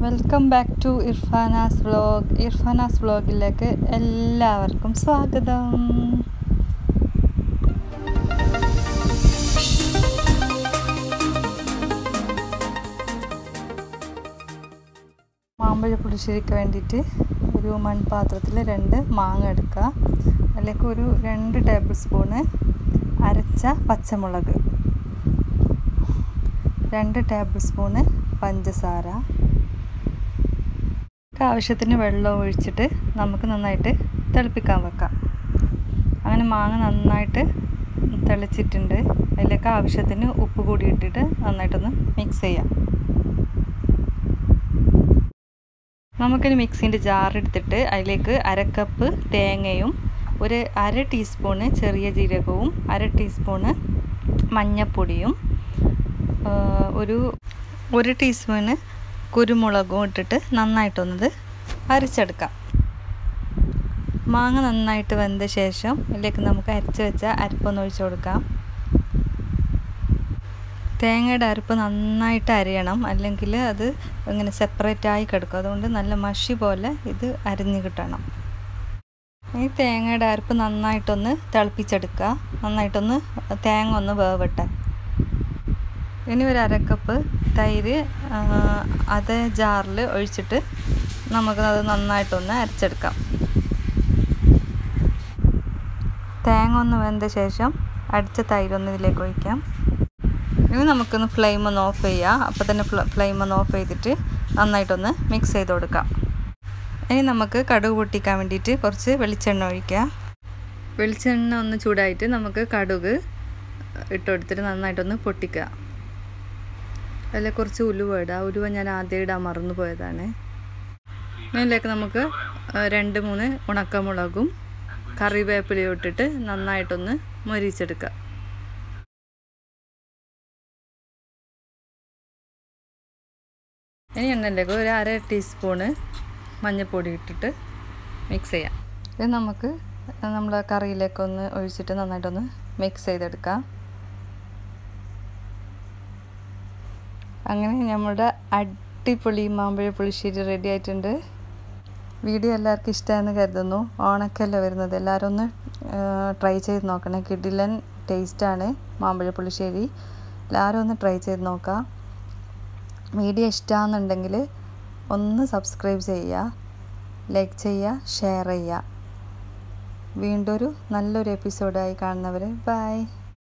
welcome back to Irfana's vlog Irfana's വ്ലോഗിലേക്ക് എല്ലാവർക്കും സ്വാഗതം മാമ്പഴ പുളിശ്ശേരിക്ക് വേണ്ടിയിട്ട് ഒരു മൺപാത്രത്തിൽ രണ്ട് മാങ്ങ എടുക്കുക അതിലേക്ക് ഒരു രണ്ട് ടേബിൾ സ്പൂണ് അരച്ച പച്ചമുളക് രണ്ട് ടേബിൾ സ്പൂണ് പഞ്ചസാര ആവശ്യത്തിന് വെള്ളം ഒഴിച്ചിട്ട് നമുക്ക് നന്നായിട്ട് തിളപ്പിക്കാൻ വെക്കാം അങ്ങനെ മാങ്ങ നന്നായിട്ട് തിളച്ചിട്ടുണ്ട് അതിലേക്ക് ആവശ്യത്തിന് ഉപ്പ് കൂടി ഇട്ടിട്ട് നന്നായിട്ടൊന്ന് മിക്സ് ചെയ്യാം നമുക്കിനി മിക്സിൻ്റെ ജാർ എടുത്തിട്ട് അതിലേക്ക് അര കപ്പ് തേങ്ങയും ഒരു അര ടീസ്പൂണ് ചെറിയ ജീരകവും അര ടീസ്പൂണ് മഞ്ഞൾപ്പൊടിയും ഒരു ഒരു ടീസ്പൂണ് കുരുമുളകും ഇട്ടിട്ട് നന്നായിട്ടൊന്നത് അരച്ചെടുക്കാം മാങ്ങ നന്നായിട്ട് വെന്ത ശേഷം ഇതിലേക്ക് നമുക്ക് അരച്ച് വെച്ച അരപ്പൊന്ന് ഒഴിച്ചു കൊടുക്കാം തേങ്ങയുടെ അരപ്പ് നന്നായിട്ട് അരയണം അല്ലെങ്കിൽ അത് ഇങ്ങനെ സെപ്പറേറ്റ് ആയി കിടക്കും അതുകൊണ്ട് നല്ല മഷി പോലെ ഇത് അരിഞ്ഞ് കിട്ടണം ഈ തേങ്ങയുടെ അരപ്പ് നന്നായിട്ടൊന്ന് തിളപ്പിച്ചെടുക്കുക നന്നായിട്ടൊന്ന് തേങ്ങ ഒന്ന് വേവട്ടെ ഇനി ഒരു അരക്കപ്പ് തൈര് അതേ ജാറിൽ ഒഴിച്ചിട്ട് നമുക്കത് നന്നായിട്ടൊന്ന് അരച്ചെടുക്കാം തേങ്ങ ഒന്ന് വെന്ത ശേഷം അടിച്ച തൈരൊന്ന് ഇതിലേക്ക് ഒഴിക്കാം ഇനി നമുക്കൊന്ന് ഫ്ലെയിം ഒന്ന് ഓഫ് ചെയ്യാം അപ്പോൾ തന്നെ ഫ്ലെയിം ഒന്ന് ഓഫ് ചെയ്തിട്ട് നന്നായിട്ടൊന്ന് മിക്സ് ചെയ്ത് കൊടുക്കാം ഇനി നമുക്ക് കടുക് പൊട്ടിക്കാൻ വേണ്ടിയിട്ട് കുറച്ച് വെളിച്ചെണ്ണ ഒഴിക്കാം വെളിച്ചെണ്ണ ഒന്ന് ചൂടായിട്ട് നമുക്ക് കടുക് ഇട്ടുകൊടുത്തിട്ട് നന്നായിട്ടൊന്ന് പൊട്ടിക്കുക അതിൽ കുറച്ച് ഉലുവ ഇടുക ഉലുവ ഞാൻ ആദ്യം ഇടാൻ മറന്നു പോയതാണ് ഇതിലേക്ക് നമുക്ക് രണ്ട് മൂന്ന് ഉണക്കമുളകും കറിവേപ്പിലയും ഇട്ടിട്ട് നന്നായിട്ടൊന്ന് മൊരിച്ചെടുക്കുക ഇനി എണ്ണയിലേക്ക് ഒരു അര ടീസ്പൂണ് മഞ്ഞൾപ്പൊടി ഇട്ടിട്ട് മിക്സ് ചെയ്യാം ഇത് നമുക്ക് നമ്മൾ കറിയിലേക്കൊന്ന് ഒഴിച്ചിട്ട് നന്നായിട്ടൊന്ന് മിക്സ് ചെയ്തെടുക്കാം അങ്ങനെ നമ്മുടെ അടിപൊളി മാമ്പഴ പുളിശ്ശേരി റെഡി ആയിട്ടുണ്ട് വീഡിയോ എല്ലാവർക്കും ഇഷ്ടമാണെന്ന് കരുതുന്നു ഓണക്കല്ല വരുന്നത് എല്ലാവരും ഒന്ന് ട്രൈ ചെയ്ത് നോക്കണേ കിഡിലൻ ടേസ്റ്റാണ് മാമ്പഴ പുളിശ്ശേരി എല്ലാവരും ഒന്ന് ട്രൈ ചെയ്ത് നോക്കാം വീഡിയോ ഇഷ്ടമാണെന്നുണ്ടെങ്കിൽ ഒന്ന് സബ്സ്ക്രൈബ് ചെയ്യുക ലൈക്ക് ചെയ്യുക ഷെയർ ചെയ്യുക വീണ്ടും ഒരു നല്ലൊരു എപ്പിസോഡായി കാണുന്നവരെ ബൈ